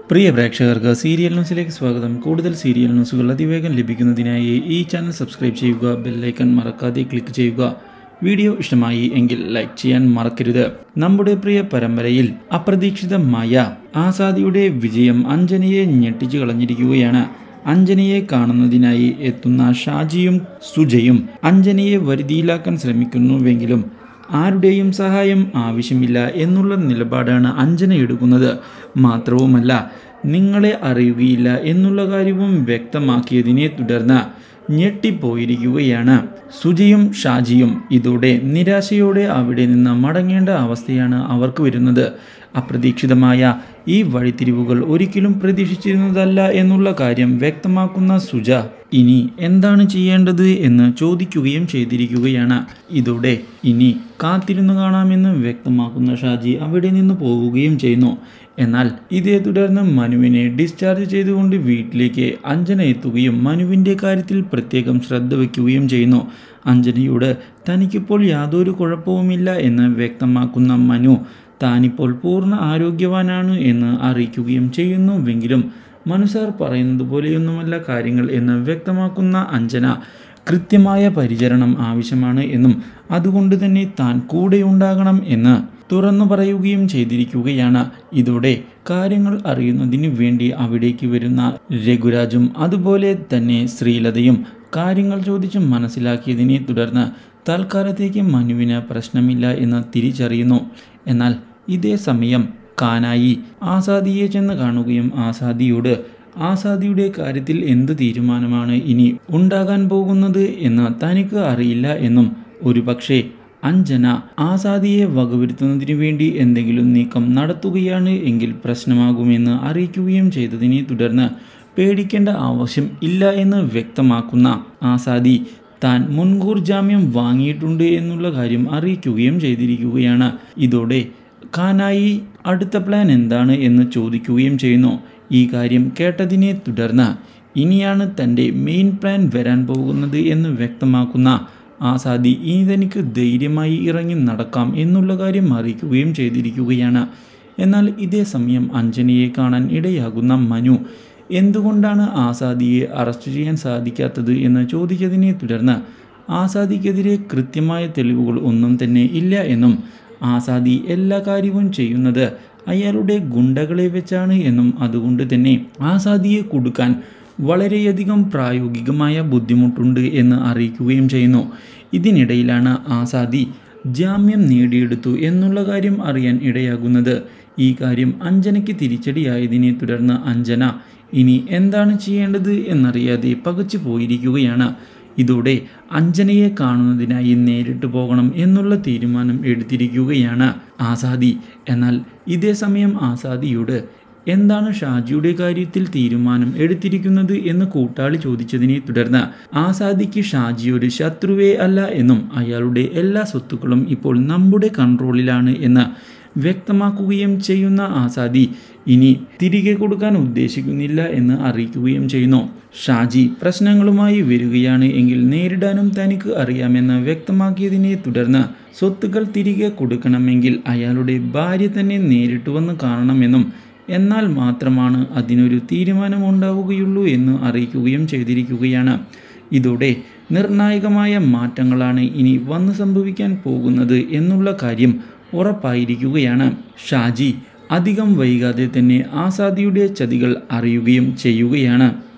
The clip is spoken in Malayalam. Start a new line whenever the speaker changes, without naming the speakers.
പ്രിയ പ്രേക്ഷകർക്ക് സീരിയൽ ന്യൂസിലേക്ക് സ്വാഗതം കൂടുതൽ സീരിയൽ ന്യൂസുകൾ അതിവേഗം ലഭിക്കുന്നതിനായി ഈ ചാനൽ സബ്സ്ക്രൈബ് ചെയ്യുക ബെല്ലൈക്കൺ മറക്കാതെ ക്ലിക്ക് ചെയ്യുക വീഡിയോ ഇഷ്ടമായി എങ്കിൽ ലൈക്ക് ചെയ്യാൻ മറക്കരുത് നമ്മുടെ പ്രിയ പരമ്പരയിൽ അപ്രതീക്ഷിതമായ ആസാദിയുടെ വിജയം അഞ്ജനയെ ഞെട്ടിച്ചു കളഞ്ഞിരിക്കുകയാണ് അഞ്ജനയെ കാണുന്നതിനായി എത്തുന്ന ഷാജിയും സുജയും അഞ്ജനയെ വരുതിയിലാക്കാൻ ശ്രമിക്കുന്നുവെങ്കിലും ആരുടെയും സഹായം ആവശ്യമില്ല എന്നുള്ള നിലപാടാണ് അഞ്ജന എടുക്കുന്നത് മാത്രവുമല്ല നിങ്ങളെ അറിയുകയില്ല എന്നുള്ള കാര്യവും വ്യക്തമാക്കിയതിനെ തുടർന്ന് ഞെട്ടിപ്പോയിരിക്കുകയാണ് സുജിയും ഷാജിയും ഇതോടെ നിരാശയോടെ അവിടെ നിന്ന് മടങ്ങേണ്ട അവസ്ഥയാണ് അവർക്ക് വരുന്നത് അപ്രതീക്ഷിതമായ ഈ വഴിത്തിരിവുകൾ ഒരിക്കലും പ്രതീക്ഷിച്ചിരുന്നതല്ല എന്നുള്ള കാര്യം വ്യക്തമാക്കുന്ന സുജ ഇനി എന്താണ് ചെയ്യേണ്ടത് എന്ന് ചോദിക്കുകയും ചെയ്തിരിക്കുകയാണ് ഇതോടെ ഇനി കാത്തിരുന്നു കാണാമെന്ന് വ്യക്തമാക്കുന്ന ഷാജി അവിടെ നിന്ന് പോവുകയും ചെയ്യുന്നു എന്നാൽ ഇതേ തുടർന്ന് മനുവിനെ ഡിസ്ചാർജ് ചെയ്തുകൊണ്ട് വീട്ടിലേക്ക് അഞ്ജന എത്തുകയും മനുവിൻ്റെ കാര്യത്തിൽ പ്രത്യേകം ശ്രദ്ധ വയ്ക്കുകയും ചെയ്യുന്നു അഞ്ജനയോട് തനിക്കിപ്പോൾ യാതൊരു കുഴപ്പവുമില്ല എന്ന് വ്യക്തമാക്കുന്ന മനു താനിപ്പോൾ പൂർണ്ണ ആരോഗ്യവാനാണ് എന്ന് അറിയിക്കുകയും ചെയ്യുന്നുവെങ്കിലും മനുസാർ പറയുന്നത് പോലെയൊന്നുമല്ല കാര്യങ്ങൾ എന്ന് വ്യക്തമാക്കുന്ന അഞ്ജന കൃത്യമായ പരിചരണം ആവശ്യമാണ് എന്നും അതുകൊണ്ട് തന്നെ താൻ കൂടെയുണ്ടാകണം എന്ന് തുറന്നു പറയുകയും ചെയ്തിരിക്കുകയാണ് ഇതോടെ കാര്യങ്ങൾ അറിയുന്നതിനു വേണ്ടി അവിടേക്ക് വരുന്ന രഘുരാജും അതുപോലെ തന്നെ ശ്രീലതയും കാര്യങ്ങൾ ചോദിച്ച് മനസ്സിലാക്കിയതിനെ തുടർന്ന് തൽക്കാലത്തേക്ക് മനുവിന് പ്രശ്നമില്ല എന്ന് തിരിച്ചറിയുന്നു എന്നാൽ ഇതേ സമയം കാനായി ആസാദിയെ ചെന്ന് കാണുകയും ആസാദിയോട് ആസാദിയുടെ കാര്യത്തിൽ എന്ത് തീരുമാനമാണ് ഇനി ഉണ്ടാകാൻ പോകുന്നത് എന്ന് തനിക്ക് അറിയില്ല എന്നും ഒരുപക്ഷെ അഞ്ജന ആസാദിയെ വകവരുത്തുന്നതിനു വേണ്ടി എന്തെങ്കിലും നീക്കം നടത്തുകയാണ് എങ്കിൽ പ്രശ്നമാകുമെന്ന് അറിയിക്കുകയും ചെയ്തതിനെ തുടർന്ന് പേടിക്കേണ്ട ആവശ്യം ഇല്ല എന്ന് വ്യക്തമാക്കുന്ന ആസാദി താൻ മുൻകൂർ ജാമ്യം വാങ്ങിയിട്ടുണ്ട് എന്നുള്ള കാര്യം അറിയിക്കുകയും ചെയ്തിരിക്കുകയാണ് ഇതോടെ ഖാനായി അടുത്ത പ്ലാൻ എന്താണ് എന്ന് ചോദിക്കുകയും ചെയ്യുന്നു ഈ കാര്യം കേട്ടതിനെ തുടർന്ന് ഇനിയാണ് തൻ്റെ മെയിൻ പ്ലാൻ വരാൻ പോകുന്നത് എന്ന് വ്യക്തമാക്കുന്ന ആസാദി ഇനി തനിക്ക് ധൈര്യമായി ഇറങ്ങി നടക്കാം എന്നുള്ള കാര്യം അറിയിക്കുകയും ചെയ്തിരിക്കുകയാണ് എന്നാൽ ഇതേ സമയം അഞ്ജനയെ കാണാൻ ഇടയാകുന്ന മനു എന്തുകൊണ്ടാണ് ആസാദിയെ അറസ്റ്റ് ചെയ്യാൻ സാധിക്കാത്തത് എന്ന് ചോദിച്ചതിനെ തുടർന്ന് ആസാദിക്കെതിരെ കൃത്യമായ തെളിവുകൾ ഒന്നും തന്നെ ഇല്ല എന്നും ആസാദി എല്ലാ കാര്യവും ചെയ്യുന്നത് അയാളുടെ ഗുണ്ടകളെ വെച്ചാണ് എന്നും അതുകൊണ്ട് തന്നെ ആസാദിയെ കൊടുക്കാൻ വളരെയധികം പ്രായോഗികമായ ബുദ്ധിമുട്ടുണ്ട് എന്ന് അറിയിക്കുകയും ചെയ്യുന്നു ഇതിനിടയിലാണ് ആസാദി ജാമ്യം നേടിയെടുത്തു എന്നുള്ള കാര്യം അറിയാൻ ഇടയാകുന്നത് ഈ കാര്യം അഞ്ജനയ്ക്ക് തിരിച്ചടിയായതിനെ തുടർന്ന് അഞ്ജന ഇനി എന്താണ് ചെയ്യേണ്ടത് എന്നറിയാതെ പകച്ചു പോയിരിക്കുകയാണ് ഇതോടെ അഞ്ജനയെ കാണുന്നതിനായി നേരിട്ട് പോകണം എന്നുള്ള തീരുമാനം എടുത്തിരിക്കുകയാണ് ആസാദി എന്നാൽ ഇതേ സമയം ആസാദിയോട് എന്താണ് ഷാജിയുടെ കാര്യത്തിൽ തീരുമാനം എടുത്തിരിക്കുന്നത് എന്ന് കൂട്ടാളി ചോദിച്ചതിനെ തുടർന്ന് ആസാദിക്ക് ഷാജി ഒരു ശത്രുവേ അല്ല എന്നും അയാളുടെ എല്ലാ സ്വത്തുക്കളും ഇപ്പോൾ നമ്മുടെ കൺട്രോളിലാണ് എന്ന് വ്യക്തമാക്കുകയും ചെയ്യുന്ന ആസാദി ഇനി തിരികെ കൊടുക്കാൻ ഉദ്ദേശിക്കുന്നില്ല എന്ന് അറിയിക്കുകയും ചെയ്യുന്നു ഷാജി പ്രശ്നങ്ങളുമായി വരികയാണ് എങ്കിൽ നേരിടാനും തനിക്ക് അറിയാമെന്ന് വ്യക്തമാക്കിയതിനെ തുടർന്ന് സ്വത്തുക്കൾ തിരികെ കൊടുക്കണമെങ്കിൽ അയാളുടെ ഭാര്യ തന്നെ നേരിട്ട് വന്ന് കാണണമെന്നും എന്നാൽ മാത്രമാണ് അതിനൊരു തീരുമാനമുണ്ടാവുകയുള്ളൂ എന്ന് അറിയിക്കുകയും ചെയ്തിരിക്കുകയാണ് ഇതോടെ നിർണായകമായ മാറ്റങ്ങളാണ് ഇനി വന്ന് സംഭവിക്കാൻ പോകുന്നത് എന്നുള്ള കാര്യം ഉറപ്പായിരിക്കുകയാണ് ഷാജി അധികം വൈകാതെ തന്നെ ആസാദിയുടെ ചതികൾ അറിയുകയും ചെയ്യുകയാണ്